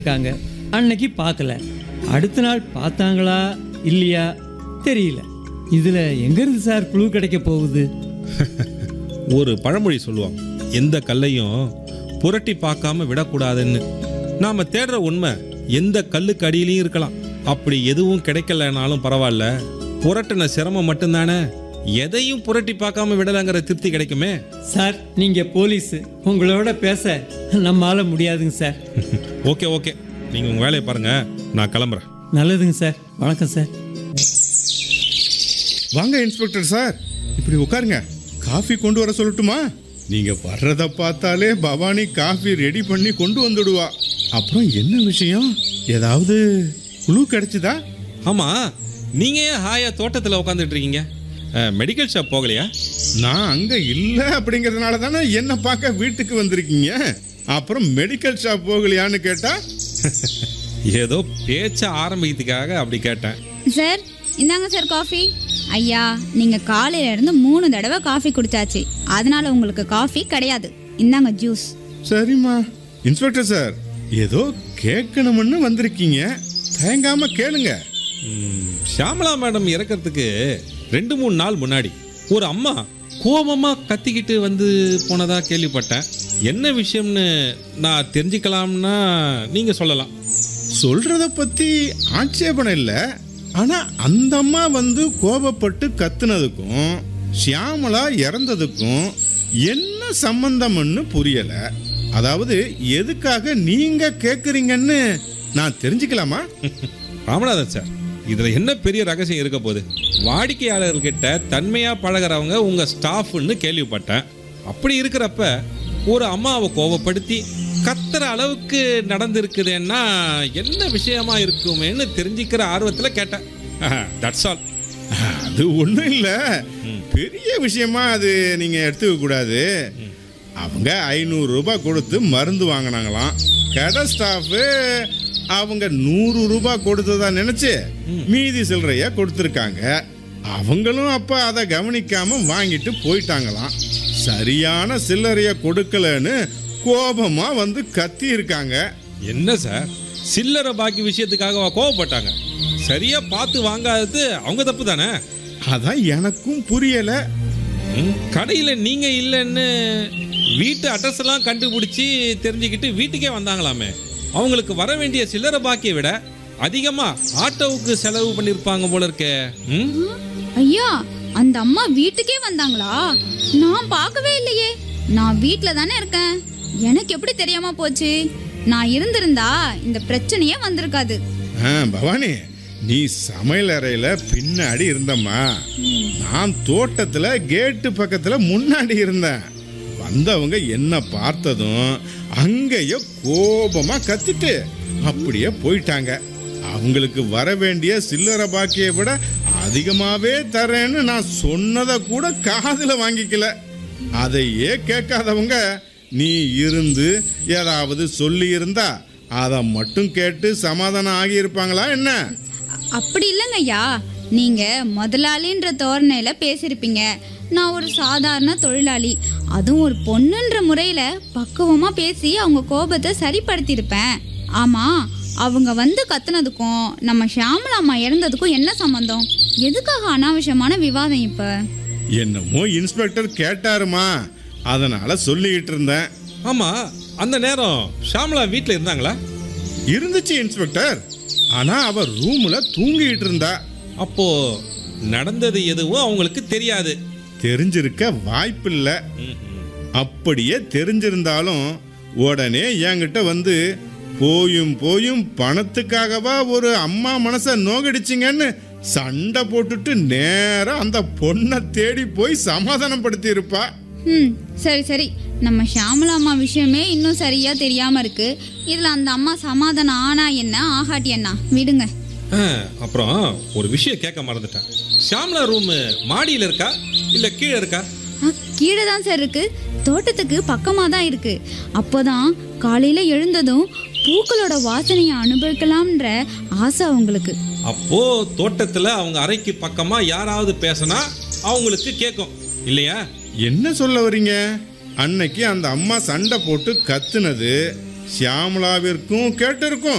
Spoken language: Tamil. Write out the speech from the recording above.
இருக்காங்க அன்னைக்கு பார்க்கல அடுத்த நாள் பார்த்தாங்களா இல்லையா தெரியல இதுல எங்கிருந்து சார் குழு கிடைக்க போகுது ஒரு பழமொழி சொல்லுவான் எந்த கல்லையும் புரட்டி பார்க்காம விடக்கூடாதுன்னு நாம தேடுற உண்மை எந்த கல்லுக்கு அடியிலையும் இருக்கலாம் அப்படி எதுவும் கிடைக்கலனாலும் பரவாயில்ல புரட்டின சிரமம் மட்டும்தானே எதையும் புரட்டி பார்க்காம விடலாங்கிற திருப்தி கிடைக்குமே சார் நீங்க போலீஸ் உங்களோட பேச நம்மால முடியாதுங்க சார் ஓகே ஓகே நீங்க உங்க வேலையை பாருங்க நான் கிளம்புறேன் நல்லதுங்க சார் வணக்கம் சார் வாங்க இன்ஸ்பெக்டர் சார் இப்படி உட்காருங்க காஃபி கொண்டு வர சொல்லட்டுமா நீங்க வர்றத பார்த்தாலே பவானி காஃபி ரெடி பண்ணி கொண்டு வந்துடுவா அப்புறம் என்ன விஷயம் ஏதாவது குழு கிடைச்சுதா ஆமா நீங்க ஏன் ஹாயா தோட்டத்துல உட்காந்துட்டு இருக்கீங்க அஹ், மெடிக்கல் ஷாப் போகலையா நான் அங்க இல்ல அப்படிங்கறதுனால தானே என்ன பார்க்க வீட்டுக்கு வந்திருக்கீங்க அப்புறம் மெடிக்கல் ஷாப் போகலையான்னு கேட்டா ஏதோ பேச்ச ஆரம்பிக்கிறதுக்காக அப்படி கேட்டேன் சார் இந்தாங்க சார் காஃபி ஐயா நீங்க காலையில இருந்து மூணு தடவை காஃபி குடிச்சாச்சு அதனால உங்களுக்கு காஃபி கிடையாது இந்தாங்க ஜூஸ் சரிம்மா இன்ஸ்பெக்டர் சார் ஏதோ கேட்கணும்னு வந்திருக்கீங்க தயங்காம கேளுங்க ம், ஷியாமளா மேடம் இறக்கறதுக்கு ரெண்டு மூணு நாள் முன்னாடி ஒரு அம்மா கோபமா கத்திக்கிட்டு வந்து போனதா கேள்விப்பட்டேன் என்ன விஷயம்னு நான் தெரிஞ்சுக்கலாம்னா நீங்க சொல்லலாம் சொல்றத பத்தி ஆட்சேபணம் இல்ல ஆனா அந்த அம்மா வந்து கோபப்பட்டு கத்துனதுக்கும் ஷியாமலா இறந்ததுக்கும் என்ன சம்பந்தம்னு புரியல அதாவது எதுக்காக நீங்க கேக்குறீங்கன்னு நான் தெரிஞ்சுக்கலாமா ராமநாதன் சார் இதுல என்ன பெரிய ரகசியம் இருக்க போகுது வாடிக்கையாளர்கிட்ட தன்மையா பழகுறவங்க உங்க ஸ்டாஃப்னு கேள்விப்பட்டேன் அப்படி இருக்கிறப்ப ஒரு அம்மாவை கோவப்படுத்தி கத்துற அளவுக்கு நடந்திருக்குதுன்னா என்ன விஷயமா இருக்குமேன்னு தெரிஞ்சுக்கிற ஆர்வத்துல கேட்டேன் தட்ஸ் ஆல் அது ஒண்ணும் இல்ல பெரிய விஷயமா அது நீங்க எடுத்துக்க கூடாது அவங்க ஐநூறு ரூபாய் கொடுத்து மருந்து வாங்கினாங்களாம் கடை ஸ்டாஃபு அவங்க நூறு ரூபாய் கொடுத்ததா நினைச்சு மீதி சில்லறைய கொடுத்துருக்காங்க அவங்களும் அப்ப அதை கவனிக்காம வாங்கிட்டு போயிட்டாங்களாம் சரியான சில்லறைய கொடுக்கலன்னு கோபமா வந்து கத்தி இருக்காங்க என்ன சார் சில்லறை பாக்கி விஷயத்துக்காக கோவப்பட்டாங்க சரியா பார்த்து வாங்காதது அவங்க தப்பு தானே அதான் எனக்கும் புரியல ம், கடையில நீங்க இல்லைன்னு வீட்டு அட்ரஸ் எல்லாம் கண்டுபிடிச்சி தெரிஞ்சுக்கிட்டு வீட்டுக்கே வந்தாங்களாமே அவங்களுக்கு வர வேண்டிய சில்லறை பாக்கியை விட அதிகமா ஆட்டோவுக்கு செலவு பண்ணிருப்பாங்க போல இருக்கே ம்? ஐயா அந்த அம்மா வீட்டுக்கே வந்தாங்களா நான் பார்க்கவே இல்லையே நான் வீட்ல தானே இருக்கேன் எனக்கு எப்படி தெரியாம போச்சு நான் இருந்திருந்தா இந்த பிரச்சனையே வந்திருக்காது ஆ, பவானி நீ சமையல் அறையில பின்னாடி இருந்தம்மா நான் தோட்டத்துல கேட்டு பக்கத்துல முன்னாடி இருந்தேன் வந்தவங்க என்ன பார்த்ததும் அங்கேயே கோபமா கத்திட்டு அப்படியே போயிட்டாங்க அவங்களுக்கு வர வேண்டிய சில்லறை பாக்கியை விட அதிகமாவே தரேன்னு நான் சொன்னதை கூட காதுல வாங்கிக்கல அதையே கேட்காதவங்க நீ இருந்து ஏதாவது சொல்லி இருந்தா அதை மட்டும் கேட்டு சமாதானம் ஆகியிருப்பாங்களா என்ன அ- அப்படி இல்லைங்க ஐயா நீங்க முதலாளின்ற தோரணையில பேசியிருப்பீங்க நான் ஒரு சாதாரண தொழிலாளி அதுவும் ஒரு பொண்ணுன்ற முறையில பக்குவமா பேசி அவங்க கோபத்தை சரிப்படுத்தியிருப்பேன் ஆமா அவங்க வந்து கத்துனதுக்கும் நம்ம ஷியாமலா அம்மா இறந்ததுக்கும் என்ன சம்பந்தம் எதுக்காக அனாவசியமான விவாதம் இப்ப என்னமோ இன்ஸ்பெக்டர் கேட்டாருமா அதனால சொல்லிக்கிட்டு இருந்தேன் ஆமா அந்த நேரம் ஷாமலா வீட்ல இருந்தாங்களா இருந்துச்சு இன்ஸ்பெக்டர் ஆனா அவ ரூம்ல தூங்கிட்டு இருந்தா அப்போ நடந்தது எதுவும் அவங்களுக்கு தெரியாது தெரிஞ்சிருக்க வாய்ப்பில்ல ம், ம். அப்படியே தெரிஞ்சிருந்தாலும் உடனே என்கிட்ட வந்து போயும் போயும் பணத்துக்காகவா ஒரு அம்மா மனச நோகடிச்சிங்கன்னு சண்டை போட்டுட்டு நேரா அந்த பொண்ணை தேடி போய் சமாதானப்படுத்தி இருப்பா ம் சரி சரி நம்ம ஷியாமலா அம்மா விஷயமே இன்னும் சரியா தெரியாம இருக்கு இதுல அந்த அம்மா சமாதானம் ஆனா என்ன ஆகாட்டி என்ன விடுங்க ஆ, அப்புறம் ஒரு விஷயம் கேட்க மறந்துட்டேன் ஷாம்லா ரூம் மாடியில இருக்கா இல்ல கீழே இருக்கா ஆ, கீழே தான் சார் இருக்கு தோட்டத்துக்கு பக்கமா தான் இருக்கு அப்போதான் காலையில எழுந்ததும் பூக்களோட வாசனையை அனுபவிக்கலாம்ன்ற ஆசை அவங்களுக்கு அப்போ தோட்டத்துல அவங்க அறைக்கு பக்கமா யாராவது பேசினா அவங்களுக்கு கேட்கும் இல்லையா என்ன சொல்ல வரீங்க அன்னைக்கு அந்த அம்மா சண்டை போட்டு கத்துனது சியாமளாவிற்கும் கேட்டிருக்கும்